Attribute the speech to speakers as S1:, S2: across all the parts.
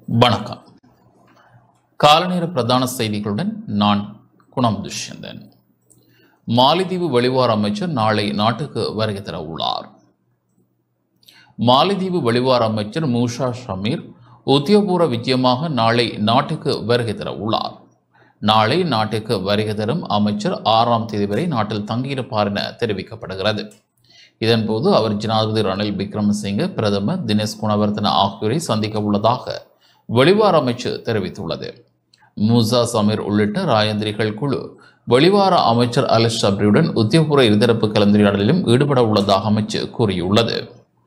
S1: வணக்கம் காலநேர பிரதான செய்திகளுடன் நான் குணம் துஷ்யந்தன் மாலைதீவு வெளிவார அமைச்சர் நாளை நாட்டுக்கு வருகை தர உள்ளார் மாலைதீவு வெளிவார அமைச்சர் மூஷா ஷமீர் உத்தியோகபூர்வ விஜயமாக நாளை நாட்டுக்கு வருகை தர உள்ளார் நாளை நாட்டுக்கு வருகை தரும் அமைச்சர் ஆறாம் தேதி வரை நாட்டில் தங்கியிருப்பார் என தெரிவிக்கப்படுகிறது இதன்போது அவர் ஜனாதிபதி ரணில் விக்ரமசிங்கே பிரதமர் தினேஷ் குணவர்தன ஆகியோரை சந்திக்க உள்ளதாக வெளிவார அமைச்சு தெரிவித்துள்ளது மூசா சமீர் உள்ளிட்ட ராயந்திரிகள் குழு வெளிவார அமைச்சர் அல் ஷப்ரியுடன் உத்தியோகபூர்வ இருதரப்பு கலந்துரையாடலிலும் ஈடுபட உள்ளதாக அமைச்சு கூறியுள்ளது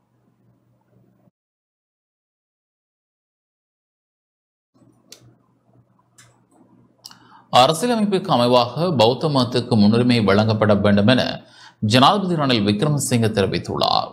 S1: அரசியலமைப்புக்கு அமைவாக பௌத்த மதத்துக்கு முன்னுரிமை வழங்கப்பட வேண்டும் என ஜனாதிபதி ரணில் விக்ரமசிங்கே தெரிவித்துள்ளார்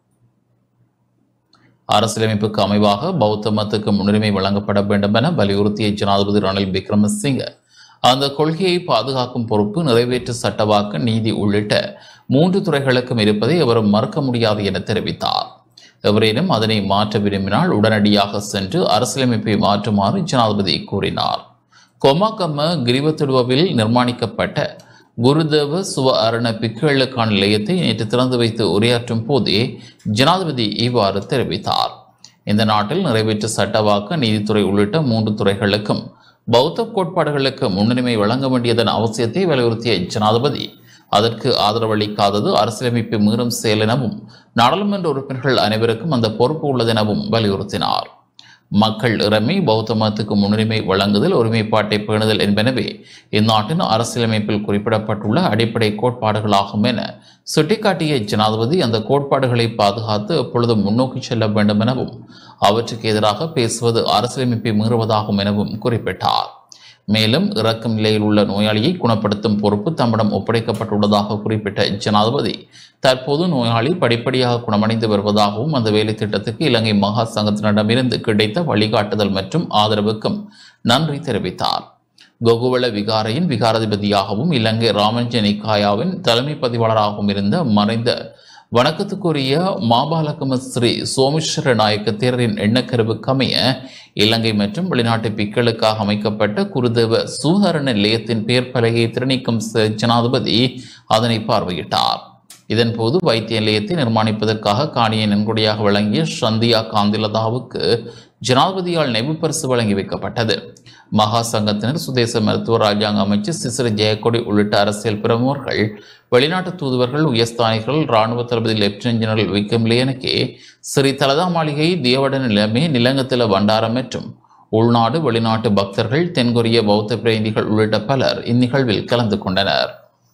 S1: அரசியலமைப்புக்கு அமைவாக பௌத்த மதத்துக்கு முன்னுரிமை வழங்கப்பட வேண்டும் என வலியுறுத்திய ஜனாதிபதி ரணில் விக்ரமசிங்கே அந்த கொள்கையை பாதுகாக்கும் பொறுப்பு நிறைவேற்று சட்டவாக்க நீதி உள்ளிட்ட மூன்று துறைகளுக்கும் இருப்பதை அவர் மறுக்க முடியாது என தெரிவித்தார் எவரேனும் அதனை மாற்ற விரும்பினால் உடனடியாக சென்று அரசியலமைப்பை மாற்றுமாறு ஜனாதிபதி கூறினார் கொமாகம்ம கிரிவத்துடுவில் நிர்மாணிக்கப்பட்ட குருதேவ சுவ அரண பிக்குகளுக்கான நிலையத்தை நேற்று திறந்து வைத்து உரையாற்றும் போதே ஜனாதிபதி இவ்வாறு தெரிவித்தார் இந்த நாட்டில் நிறைவேற்று சட்டவாக்க நீதித்துறை உள்ளிட்ட மூன்று துறைகளுக்கும் பௌத்த கோட்பாடுகளுக்கு முன்னுரிமை வழங்க வேண்டியதன் அவசியத்தை வலியுறுத்திய ஜனாதிபதி அதற்கு ஆதரவளிக்காதது அரசியலமைப்பை மீறும் செயல் எனவும் நாடாளுமன்ற உறுப்பினர்கள் அனைவருக்கும் அந்த பொறுப்பு உள்ளதெனவும் வலியுறுத்தினார் மக்கள் இறமை பௌத்த மதத்துக்கு முன்னுரிமை வழங்குதல் ஒருமைப்பாட்டை பேணுதல் என்பனவே இந்நாட்டின் அரசியலமைப்பில் குறிப்பிடப்பட்டுள்ள அடிப்படை கோட்பாடுகளாகும் என சுட்டிக்காட்டிய ஜனாதிபதி அந்த கோட்பாடுகளை பாதுகாத்து எப்பொழுதும் முன்னோக்கி செல்ல வேண்டும் எனவும் அவற்றுக்கு எதிராக பேசுவது அரசியலமைப்பை மீறுவதாகும் எனவும் குறிப்பிட்டார் மேலும் இறக்கும் நிலையில் உள்ள நோயாளியை குணப்படுத்தும் பொறுப்பு தம்மிடம் ஒப்படைக்கப்பட்டுள்ளதாக குறிப்பிட்ட ஜனாதிபதி தற்போது நோயாளி படிப்படியாக குணமடைந்து வருவதாகவும் அந்த வேலை திட்டத்துக்கு இலங்கை மகா சங்கத்தினரிடமிருந்து கிடைத்த வழிகாட்டுதல் மற்றும் ஆதரவுக்கும் நன்றி தெரிவித்தார் கொகுவள விகாரையின் விகாராதிபதியாகவும் இலங்கை ராமஞ்ச நிக்காயாவின் தலைமை பதிவாளராகவும் இருந்த மறைந்த வணக்கத்துக்குரிய மாபாலகம ஸ்ரீ சோமேஸ்வர நாயக்க தேரரின் எண்ணக்கருவுக்கமைய இலங்கை மற்றும் வெளிநாட்டு பிக்களுக்காக அமைக்கப்பட்ட குருதேவ சுகரண நிலையத்தின் பெயர் பலகையை திறனிக்கும் ஜனாதிபதி அதனை பார்வையிட்டார் இதன்போது வைத்திய நிலையத்தை நிர்மாணிப்பதற்காக காணியை நன்கொடையாக வழங்கிய சந்தியா காந்திலதாவுக்கு ஜனாதிபதியால் நெபு பரிசு வழங்கி வைக்கப்பட்டது மகா சங்கத்தினர் சுதேச மருத்துவ ராஜாங்க அமைச்சர் சிசிறு ஜெயக்கொடி உள்ளிட்ட அரசியல் பிரமுகர்கள் வெளிநாட்டு தூதுவர்கள் உயர்ஸ்தானிகள் இராணுவ தளபதி லெப்டினன்ட் ஜெனரல் விக்ரம் லியனகே ஸ்ரீ தலதா மாளிகை தியவட நிலைமை நிலங்கத்தில வண்டாரம் மற்றும் உள்நாடு வெளிநாட்டு பக்தர்கள் தென்கொரிய பௌத்த பிரதிநிதிகள் உள்ளிட்ட பலர் இந்நிகழ்வில் கலந்து கொண்டனர்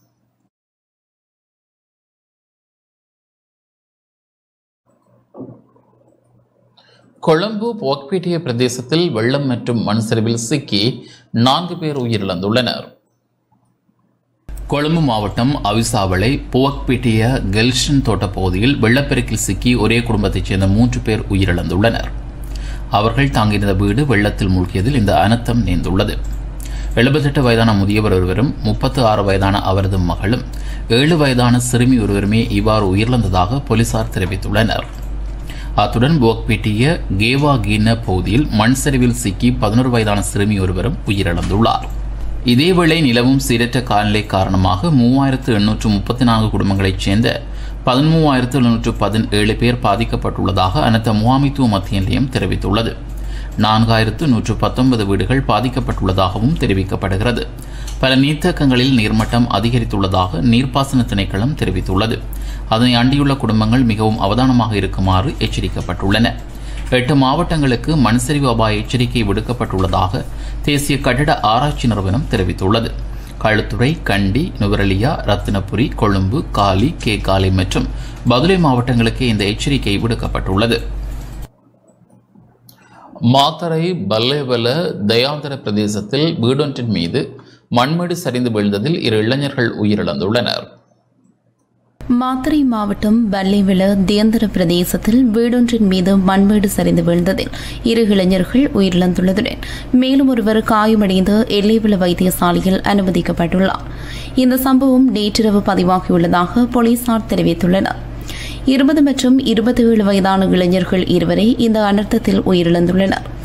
S1: கொழும்பு போக்பேட்டிய பிரதேசத்தில் வெள்ளம் மற்றும் மண் சரிவில் சிக்கி நான்கு பேர் உயிரிழந்துள்ளனர் கொழும்பு மாவட்டம் அவிசாவளை புவக்பேட்டிய கெல்ஷன் தோட்ட பகுதியில் வெள்ளப்பெருக்கில் சிக்கி ஒரே குடும்பத்தைச் சேர்ந்த மூன்று பேர் உயிரிழந்துள்ளனர் அவர்கள் தாங்கியிருந்த வீடு வெள்ளத்தில் மூழ்கியதில் இந்த அனர்த்தம் நேர்ந்துள்ளது எழுபத்தெட்டு வயதான முதியவர் ஒருவரும் முப்பத்து ஆறு வயதான அவரது மகளும் ஏழு வயதான சிறுமி ஒருவருமே இவ்வாறு உயிரிழந்ததாக போலீசார் தெரிவித்துள்ளனர் அத்துடன் போக்பேட்டிய கேவா கீன பகுதியில் மண் சரிவில் சிக்கி பதினோரு வயதான சிறுமி ஒருவரும் உயிரிழந்துள்ளார் இதேவேளை நிலவும் சீரற்ற காலநிலை காரணமாக மூவாயிரத்து எண்ணூற்று முப்பத்தி நான்கு குடும்பங்களைச் சேர்ந்த பதிமூவாயிரத்து எழுநூற்று பதினேழு பேர் பாதிக்கப்பட்டுள்ளதாக அனைத்த முகாமைத்துவ மத்திய நிலையம் தெரிவித்துள்ளது நான்காயிரத்து நூற்று பத்தொன்பது வீடுகள் பாதிக்கப்பட்டுள்ளதாகவும் தெரிவிக்கப்படுகிறது பல நீர்த்தேக்கங்களில் நீர்மட்டம் அதிகரித்துள்ளதாக நீர்ப்பாசன திணைக்களம் தெரிவித்துள்ளது அதனை அண்டியுள்ள குடும்பங்கள் மிகவும் அவதானமாக இருக்குமாறு எச்சரிக்கப்பட்டுள்ளன எட்டு மாவட்டங்களுக்கு மண்சரிவு அபாய எச்சரிக்கை விடுக்கப்பட்டுள்ளதாக தேசிய கட்டிட ஆராய்ச்சி நிறுவனம் தெரிவித்துள்ளது களுத்துறை கண்டி நுவரலியா ரத்தினபுரி கொழும்பு காலி கேகாலை மற்றும் பதுளை மாவட்டங்களுக்கு இந்த எச்சரிக்கை விடுக்கப்பட்டுள்ளது மாத்தரை பல்லேவல தயாந்தர பிரதேசத்தில் வீடொன்றின் மீது மண்மேடு சரிந்து விழுந்ததில் இரு இளைஞர்கள் உயிரிழந்துள்ளனர்
S2: மாத்தறை மாவட்டம் பல்லிவிள தியந்தர பிரதேசத்தில் வீடொன்றின் மீது மண்மேடு சரிந்து விழுந்ததில் இரு இளைஞர்கள் உயிரிழந்துள்ளதுடன் மேலும் ஒருவர் காயமடைந்து எல்லைவிள வைத்தியசாலையில் அனுமதிக்கப்பட்டுள்ளார் இந்த சம்பவம் நேற்றிரவு பதிவாகியுள்ளதாக போலீசார் தெரிவித்துள்ளனர் இருபது மற்றும் இருபத்தி ஏழு வயதான இளைஞர்கள் இருவரை இந்த அனர்த்தத்தில் உயிரிழந்துள்ளனர்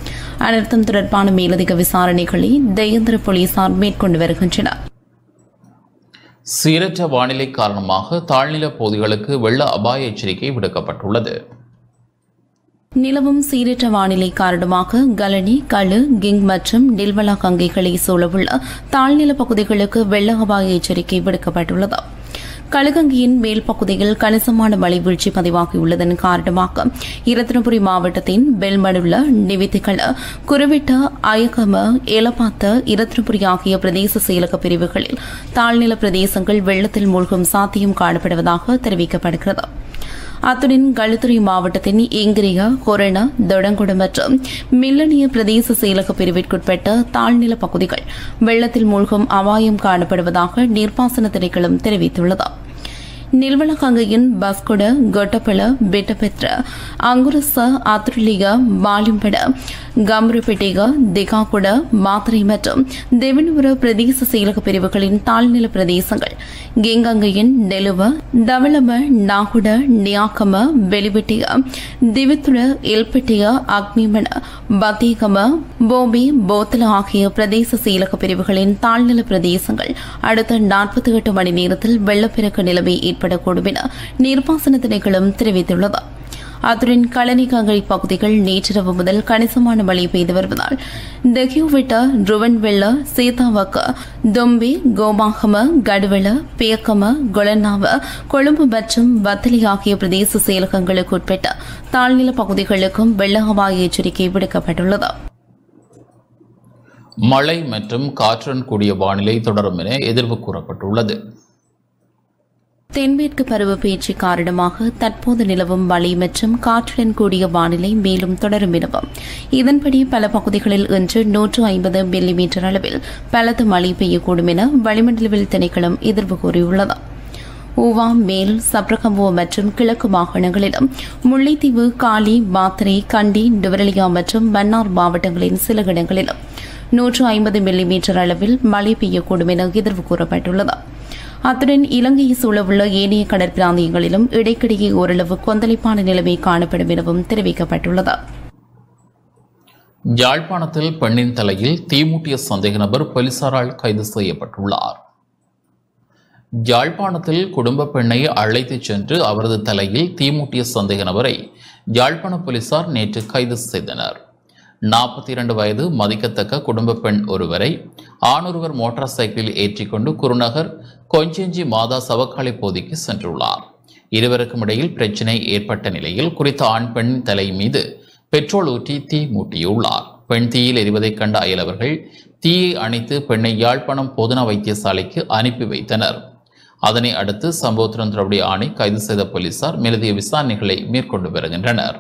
S2: அனர்த்தம் தொடர்பான மேலதிக விசாரணைகளை தேயந்திர போலீசார் மேற்கொண்டு வருகின்றனர்
S1: சீரற்ற வானிலை காரணமாக தாழ்நில பகுதிகளுக்கு வெள்ள அபாய எச்சரிக்கை விடுக்கப்பட்டுள்ளது
S2: நிலவும் சீரற்ற வானிலை காரணமாக கலனி களு கிங் மற்றும் நில்வலா கங்கைகளை சூழவுள்ள தாழ்நில பகுதிகளுக்கு வெள்ள அபாய எச்சரிக்கை விடுக்கப்பட்டுள்ளது களுகங்கியின் மேல் பகுதியில் கணிசமான மழை வீழ்ச்சி பதிவாகியுள்ளதன் காரணமாக இரத்தினபுரி மாவட்டத்தின் பெல்மடுள்ள நிவித்திகள குருவிட்ட அயகம ஏலப்பாத்த இரத்தினபுரி ஆகிய பிரதேச செயலக பிரிவுகளில் தாழ்நில பிரதேசங்கள் வெள்ளத்தில் மூழ்கும் சாத்தியம் காணப்படுவதாக தெரிவிக்கப்படுகிறது அத்துடன் களுத்துறை மாவட்டத்தின் இங்கிரிய கொரண தொடங்குடு மற்றும் மில்லனிய பிரதேச செயலக பிரிவிற்குட்பட்ட தாழ்நில பகுதிகள் வெள்ளத்தில் மூழ்கும் அபாயம் காணப்படுவதாக நீர்ப்பாசன திணைக்களம் தெரிவித்துள்ளது நில்வலகங்கையின் பஸ்கொட கொட்டப்பல பெட்டபெத்ர அங்குரச அத்ருலிக பாலிம்பட கம்ருபெட்டிக திகாகுட மாத்திரை மற்றும் தெவினுபுர பிரதேச செயலக பிரிவுகளின் தாழ்நில பிரதேசங்கள் கெங்கங்கையின் நெலுவ தவளம நாகுட நியாக்கம வெளிவெட்டிய திவித்துட எல்பெட்டிய அக்னிமண பத்தீகம போபி போத்தல ஆகிய பிரதேச செயலக பிரிவுகளின் தாழ்நில பிரதேசங்கள் அடுத்த நாற்பத்தி எட்டு மணி நேரத்தில் வெள்ளப்பெருக்கு நிலைமை ஏற்படக்கூடும் என நீர்ப்பாசன திணைக்களம் தெரிவித்துள்ளது அத்துடன் களனிகங்கை பகுதிகள் நேற்றிரவு முதல் கணிசமான மழை பெய்து வருவதால் தெஹியோவிட்ட ருவன் வெள்ள சீதாவக்க தொம்பி கோமாகம கடுவெள பேக்கம கொலனாவ கொழும்பு மற்றும் வத்தலி ஆகிய பிரதேச செயலகங்களுக்கு உட்பட்ட தாழ்நில பகுதிகளுக்கும் வெள்ள அபாய எச்சரிக்கை விடுக்கப்பட்டுள்ளது
S1: மழை மற்றும் காற்றுடன் கூடிய வானிலை தொடரும் என எதிர்வு கூறப்பட்டுள்ளது
S2: தென்மேற்கு பருவப்பெயர்ச்சி காரணமாக தற்போது நிலவும் மழை மற்றும் காற்றுடன் கூடிய வானிலை மேலும் தொடரும் எனவும் இதன்படி பல பகுதிகளில் இன்று நூற்று ஐம்பது மில்லிமீட்டர் அளவில் பலத்த மழை பெய்யக்கூடும் என வளிமண்டலவில் திணைக்களம் எதிர்வு கூறியுள்ளது ஊவா மேல் சப்ரகம்போ மற்றும் கிழக்கு மாகாணங்களிலும் முல்லைத்தீவு காலி மாத்தரை கண்டி நுவரெலியா மற்றும் மன்னார் மாவட்டங்களின் சில இடங்களிலும் நூற்று ஐம்பது மில்லிமீட்டர் அளவில் மழை பெய்யக்கூடும் என எதிர்வு கூறப்பட்டுள்ளது அத்துடன் இலங்கையை சூழவுள்ள ஏனைய கடற்பிராந்தியங்களிலும் இடைக்கிடையே ஓரளவு கொந்தளிப்பான நிலைமை காணப்படும் எனவும் தெரிவிக்கப்பட்டுள்ளது
S1: யாழ்ப்பாணத்தில் பெண்ணின் தலையில் தீமூட்டிய சந்தேக நபர் போலீசாரால் கைது செய்யப்பட்டுள்ளார் யாழ்ப்பாணத்தில் குடும்ப பெண்ணை அழைத்துச் சென்று அவரது தலையில் தீமூட்டிய சந்தேக நபரை யாழ்ப்பாண போலீசார் நேற்று கைது செய்தனர் நாற்பத்தி இரண்டு வயது மதிக்கத்தக்க குடும்ப பெண் ஒருவரை ஆணொருவர் மோட்டார் சைக்கிளில் ஏற்றிக்கொண்டு குருநகர் கொஞ்செஞ்சி மாதா சவக்காளி பகுதிக்கு சென்றுள்ளார் இருவருக்கும் இடையில் பிரச்சினை ஏற்பட்ட நிலையில் குறித்த ஆண் பெண் தலை மீது பெட்ரோல் ஊற்றி தீ மூட்டியுள்ளார் பெண் தீயில் எரிவதைக் கண்ட அயலவர்கள் தீயை அணைத்து பெண்ணை யாழ்ப்பாணம் பொதுன வைத்தியசாலைக்கு அனுப்பி வைத்தனர் அதனை அடுத்து சம்பவத்துடன் தொடர்புடைய ஆணை கைது செய்த போலீசார் மேலதிக விசாரணைகளை மேற்கொண்டு வருகின்றனர்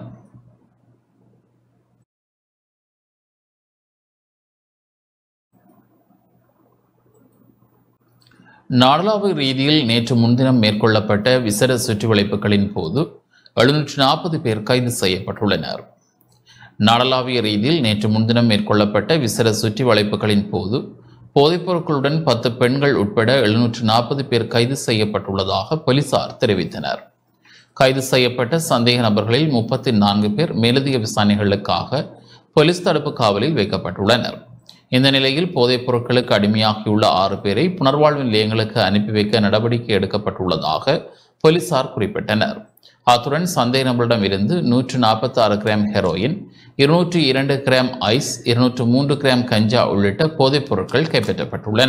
S1: நாடளாவிய ரீதியில் நேற்று முன்தினம் மேற்கொள்ளப்பட்ட விசேட சுற்றுவளைப்புகளின் போது எழுநூற்று நாற்பது பேர் கைது செய்யப்பட்டுள்ளனர் நாடளாவிய ரீதியில் நேற்று முன்தினம் மேற்கொள்ளப்பட்ட விசேட சுற்றிவளைப்புகளின் போது போதைப்பொருட்களுடன் பத்து பெண்கள் உட்பட எழுநூற்று நாற்பது பேர் கைது செய்யப்பட்டுள்ளதாக போலீசார் தெரிவித்தனர் கைது செய்யப்பட்ட சந்தேக நபர்களில் முப்பத்தி நான்கு பேர் மேலதிக விசாரணைகளுக்காக போலீஸ் தடுப்பு காவலில் வைக்கப்பட்டுள்ளனர் இந்த நிலையில் போதைப் பொருட்களுக்கு அடிமையாகியுள்ள ஆறு பேரை புனர்வாழ்வு நிலையங்களுக்கு அனுப்பி வைக்க நடவடிக்கை எடுக்கப்பட்டுள்ளதாக போலீசார் குறிப்பிட்டனர் அத்துடன் சந்தேக நபரிடம் இருந்து நூற்று நாற்பத்தி ஆறு கிராம் ஹெரோயின் இருநூற்றி இரண்டு கிராம் ஐஸ் இருநூற்று மூன்று கிராம் கஞ்சா உள்ளிட்ட போதைப் பொருட்கள் கைப்பற்றப்பட்டுள்ளன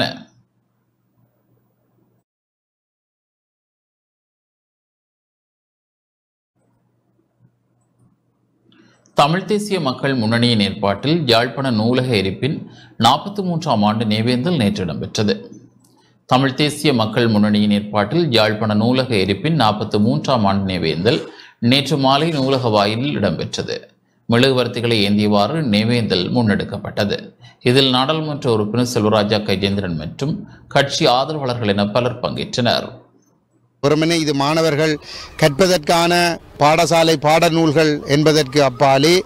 S1: தமிழ் தேசிய மக்கள் முன்னணியின் ஏற்பாட்டில் யாழ்ப்பாண நூலக எரிப்பின் நாற்பத்தி மூன்றாம் ஆண்டு நினைவேந்தல் நேற்று இடம்பெற்றது தமிழ் தேசிய மக்கள் முன்னணியின் ஏற்பாட்டில் யாழ்ப்பாண நூலக எரிப்பின் நாற்பத்தி மூன்றாம் ஆண்டு நினைவேந்தல் நேற்று மாலை நூலக வாயிலில் இடம்பெற்றது மெழுகுவர்த்திகளை ஏந்தியவாறு நினைவேந்தல் முன்னெடுக்கப்பட்டது இதில் நாடாளுமன்ற உறுப்பினர் செல்வராஜா கைஜேந்திரன் மற்றும் கட்சி ஆதரவாளர்கள் என பலர் பங்கேற்றனர்
S3: வெறுமனே இது மாணவர்கள் கற்பதற்கான பாடசாலை பாடநூல்கள் என்பதற்கு அப்பாலே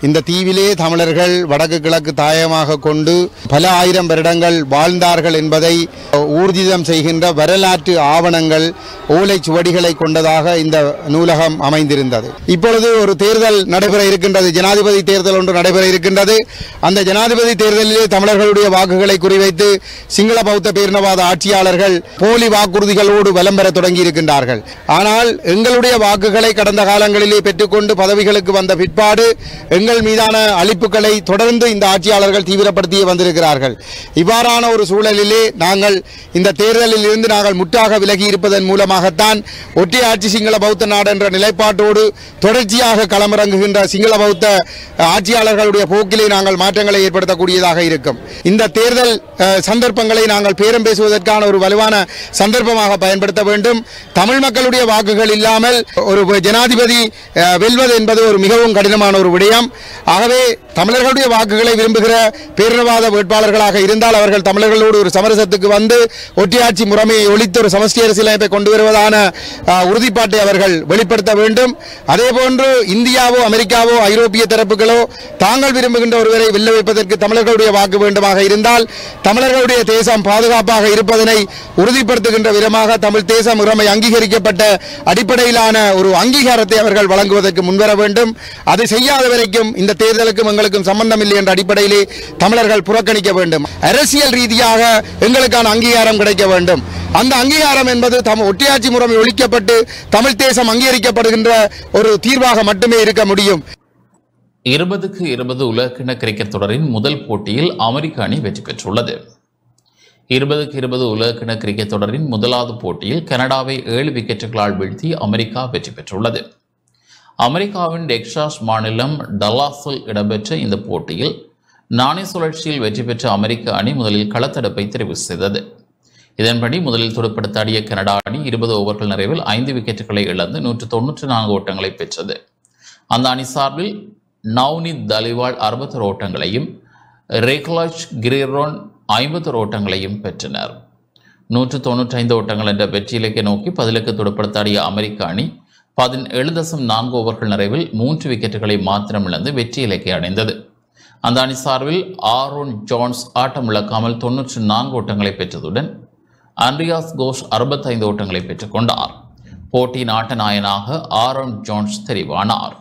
S3: இந்த தீவிலே தமிழர்கள் வடக்கு கிழக்கு தாயமாக கொண்டு பல ஆயிரம் வருடங்கள் வாழ்ந்தார்கள் என்பதை ஊர்ஜிதம் செய்கின்ற வரலாற்று ஆவணங்கள் ஓலைச்சுவடிகளை கொண்டதாக இந்த நூலகம் அமைந்திருந்தது இப்பொழுது ஒரு தேர்தல் நடைபெற இருக்கின்றது ஜனாதிபதி தேர்தல் ஒன்று நடைபெற இருக்கின்றது அந்த ஜனாதிபதி தேர்தலிலே தமிழர்களுடைய வாக்குகளை குறிவைத்து சிங்கள பௌத்த பேரினவாத ஆட்சியாளர்கள் போலி வாக்குறுதிகளோடு வலம் பெற தொடங்கி இருக்கின்றார்கள் ஆனால் எங்களுடைய வாக்குகளை கடந்த காலங்களிலே பெற்றுக்கொண்டு பதவிகளுக்கு வந்த பிற்பாடு எங்கள் மீதான அளிப்புகளை தொடர்ந்து இந்த ஆட்சியாளர்கள் தீவிரப்படுத்தி வந்திருக்கிறார்கள் இவ்வாறான ஒரு சூழலிலே நாங்கள் இந்த தேர்தலில் இருந்து நாங்கள் முற்றாக விலகி இருப்பதன் மூலமாகத்தான் ஒற்றையாட்சி சிங்கள பௌத்த நாடு என்ற நிலைப்பாட்டோடு தொடர்ச்சியாக களமிறங்குகின்ற சிங்கள பௌத்த ஆட்சியாளர்களுடைய போக்கிலே நாங்கள் மாற்றங்களை ஏற்படுத்தக்கூடியதாக இருக்கும் இந்த தேர்தல் அஹ், சந்தர்ப்பங்களை நாங்கள் பேரம் பேசுவதற்கான ஒரு வலுவான சந்தர்ப்பமாக பயன்படுத்த வேண்டும் தமிழ் மக்களுடைய வாக்குகள் இல்லாமல் ஒரு ஜனாதிபதி அஹ், வெல்வது என்பது ஒரு மிகவும் கடினமான ஒரு விடயம் ஆகவே தமிழர்களுடைய வாக்குகளை விரும்புகிற பேரினவாத வேட்பாளர்களாக இருந்தால் அவர்கள் தமிழர்களோடு ஒரு சமரசத்துக்கு வந்து ஒற்றையாட்சி முறைமையை ஒழித்து ஒரு சமஷ்டி அரசியலமைப்பை கொண்டு வருவதான அஹ், உறுதிப்பாட்டை அவர்கள் வெளிப்படுத்த வேண்டும் அதேபோன்று இந்தியாவோ அமெரிக்காவோ ஐரோப்பிய தரப்புகளோ தாங்கள் விரும்புகின்ற ஒருவரை வெல்ல வைப்பதற்கு தமிழர்களுடைய வாக்கு வேண்டுமாக இருந்தால் தமிழர்களுடைய தேசம் பாதுகாப்பாக இருப்பதனை உறுதிப்படுத்துகின்ற விதமாக தமிழ் தேச முறைமை அங்கீகரிக்கப்பட்ட அடிப்படையிலான ஒரு அங்கீகாரத்தை அவர்கள் வழங்குவதற்கு முன்வர வேண்டும் அது செய்யாத வரைக்கும் இந்த தேர்தலுக்கும் எங்களுக்கும் சம்பந்தம் இல்லை என்ற அடிப்படையிலே தமிழர்கள் புறக்கணிக்க வேண்டும் அரசியல் ரீதியாக எங்களுக்கான அங்கீகாரம் கிடைக்க வேண்டும் அந்த அங்கீகாரம் என்பது தம் ஒற்றையாட்சி முறைமை ஒழிக்கப்பட்டு தமிழ் தேசம் அங்கீகரிக்கப்படுகின்ற ஒரு தீர்வாக மட்டுமே இருக்க முடியும்
S1: இருபதுக்கு இருபது உலகக்கிண கிரிக்கெட் தொடரின் முதல் போட்டியில் அமெரிக்க அணி வெற்றி பெற்றுள்ளது இருபதுக்கு இருபது உலகக்கிண கிரிக்கெட் தொடரின் முதலாவது போட்டியில் கனடாவை ஏழு விக்கெட்டுகளால் வீழ்த்தி அமெரிக்கா வெற்றி பெற்றுள்ளது அமெரிக்காவின் டெக்சாஸ் மாநிலம் டல்லாஸில் இடம்பெற்ற இந்த போட்டியில் நாணய சுழற்சியில் வெற்றி பெற்ற அமெரிக்க அணி முதலில் களத்தடுப்பை தெரிவு செய்தது இதன்படி முதலில் துடுப்படுத்தாடிய கனடா அணி இருபது ஓவர்கள் நிறைவில் ஐந்து விக்கெட்டுகளை இழந்து நூற்று தொன்னூற்று நான்கு ஓட்டங்களை பெற்றது அந்த அணி சார்பில் நவ்னித் தலிவால் அறுபத்தொரு ஓட்டங்களையும் ரேக்லாஜ் கிரேரோன் ஐம்பத்தொரு ஓட்டங்களையும் பெற்றனர் நூற்று தொன்னூற்றைந்து ஓட்டங்கள் என்ற வெற்றி இலக்கை நோக்கி பதிலுக்கு துடுப்படுத்தாடிய அமெரிக்க அணி பதினேழு தசம் நான்கு ஓவர்கள் நிறைவில் மூன்று விக்கெட்டுகளை மாத்திரம் இழந்து வெற்றி இலக்கை அடைந்தது அந்த அணி சார்பில் ஆரோன் ஜான்ஸ் ஆட்டம் இழக்காமல் தொன்னூற்று நான்கு ஓட்டங்களை பெற்றதுடன் ஆண்ட்ரியாஸ் கோஷ் அறுபத்தைந்து ஓட்டங்களை பெற்றுக்கொண்டார் போட்டியின் ஆட்ட நாயனாக ஆரோன் ஜான்ஸ் தெரிவானார்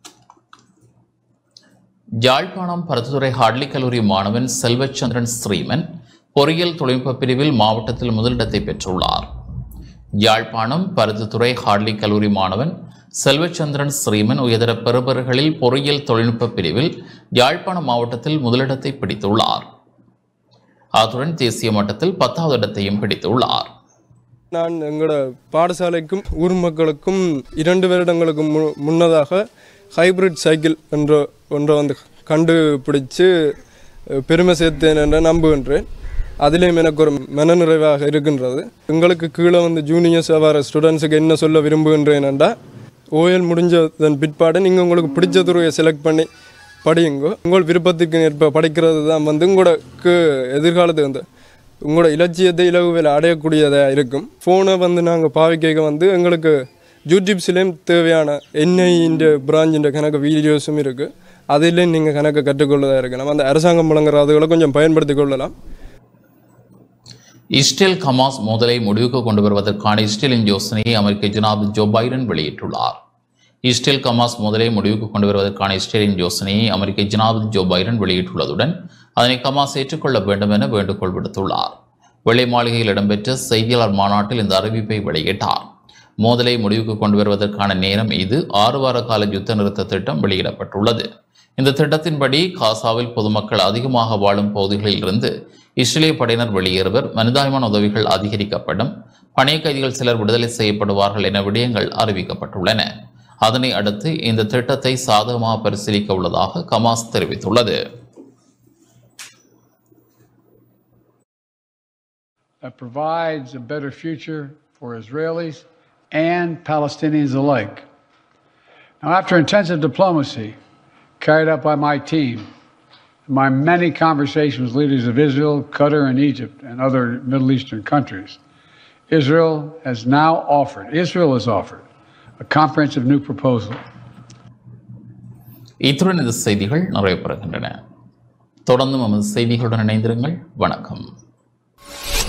S1: யாழ்ப்பாணம் பருத்தித்துறை ஹார்ட்லி கல்லூரி மாணவன் செல்வச்சந்திரன் ஸ்ரீமன் பொறியியல் தொழில்நுட்ப பிரிவில் மாவட்டத்தில் முதலிடத்தை பெற்றுள்ளார் யாழ்ப்பாணம் பருத்தித்துறை ஹார்ட்லி கல்லூரி மாணவன் செல்வச்சந்திரன் ஸ்ரீமன் உயர்தர பெறுபர்களில் பொறியியல் தொழில்நுட்ப பிரிவில் யாழ்ப்பாணம் மாவட்டத்தில் முதலிடத்தை பிடித்துள்ளார் அத்துடன் தேசிய மட்டத்தில் பத்தாவது இடத்தையும் பிடித்துள்ளார்
S4: நான் எங்களோட பாடசாலைக்கும் ஊர் மக்களுக்கும் இரண்டு வருடங்களுக்கு மு முன்னதாக ஹைபிரிட் சைக்கிள் என்ற ஒன்றை வந்து கண்டுபிடிச்சு அஹ், பெருமை சேர்த்தேன் என்று நம்புகின்றேன் அதிலேயும் எனக்கு ஒரு மனநிறைவாக இருக்கின்றது எங்களுக்கு கீழே வந்து ஜூனியர்ஸ் வர ஸ்டூடெண்ட்ஸுக்கு என்ன சொல்ல விரும்புகின்றேன் என்றால் ஓஎல் முடிஞ்சதன் பிற்பாடு நீங்கள் உங்களுக்கு பிடிச்ச துறையை செலக்ட் பண்ணி படியுங்க உங்கள் விருப்பத்துக்கு ஏற்ப படிக்கிறது தான் வந்து உங்களுக்கு எதிர்காலத்துக்கு வந்து உங்களோட இலட்சியத்தை இலகுவில் அடையக்கூடியதாக இருக்கும் ஃபோனை வந்து நாங்கள் பாவிக்க வந்து எங்களுக்கு யூடியூப்ஸ்லேயும் தேவையான என்ஐயின் பிராஞ்சின் கணக்கு வீடியோஸும் இருக்குது அதிலையும் நீங்கள் கணக்கு கற்றுக்கொள்ளதாக இருக்கு நம்ம அந்த அரசாங்கம் வழங்குற அதுகளை கொஞ்சம் பயன்படுத்தி கொள்ளலாம்
S1: இஸ்ரேல் ஹமாஸ் மோதலை முடிவுக்கு கொண்டு வருவதற்கான இஸ்ரேலின் யோசனையை அமெரிக்க ஜனாதிபதி ஜோ பைடன் வெளியிட்டுள்ளார் இஸ்ரேல் ஹமாஸ் மோதலை முடிவுக்கு கொண்டு வருவதற்கான இஸ்ரேலின் யோசனையை அமெரிக்க ஜனாதிபதி ஜோ பைடன் வெளியிட்டுள்ளதுடன் அதனை ஹமாஸ் ஏற்றுக்கொள்ள வேண்டும் என வேண்டுகோள் விடுத்துள்ளார் வெள்ளை மாளிகையில் இடம்பெற்ற செய்தியாளர் மாநாட்டில் இந்த அறிவிப்பை வெளியிட்டார் மோதலை முடிவுக்கு கொண்டு வருவதற்கான நேரம் இது ஆறு வார கால யுத்த நிறுத்த திட்டம் வெளியிடப்பட்டுள்ளது இந்த திட்டத்தின்படி காசாவில் பொதுமக்கள் அதிகமாக வாழும் பகுதிகளில் இருந்து இஸ்ரேலிய படையினர் வெளியேறுவர் மனிதாயமான உதவிகள் அதிகரிக்கப்படும் பணைய கைதிகள் சிலர் விடுதலை செய்யப்படுவார்கள் என விடயங்கள் அறிவிக்கப்பட்டுள்ளன அதனை அடுத்து இந்த திட்டத்தை சாதகமாக பரிசீலிக்க உள்ளதாக கமாஸ் தெரிவித்துள்ளது
S5: that provides a better future for Israelis and Palestinians alike. Now, after intensive diplomacy carried out by my team, my many conversations with leaders of Israel, Qatar, and Egypt, and other Middle Eastern countries, Israel has now offered, Israel has offered, a comprehensive new proposal
S1: இத்துடன் இந்த செய்திகள் நிறைவு பெறுகின்றன தொடர்ந்து நமது செய்திகளுடன் இணைந்திருங்கள் வணக்கம்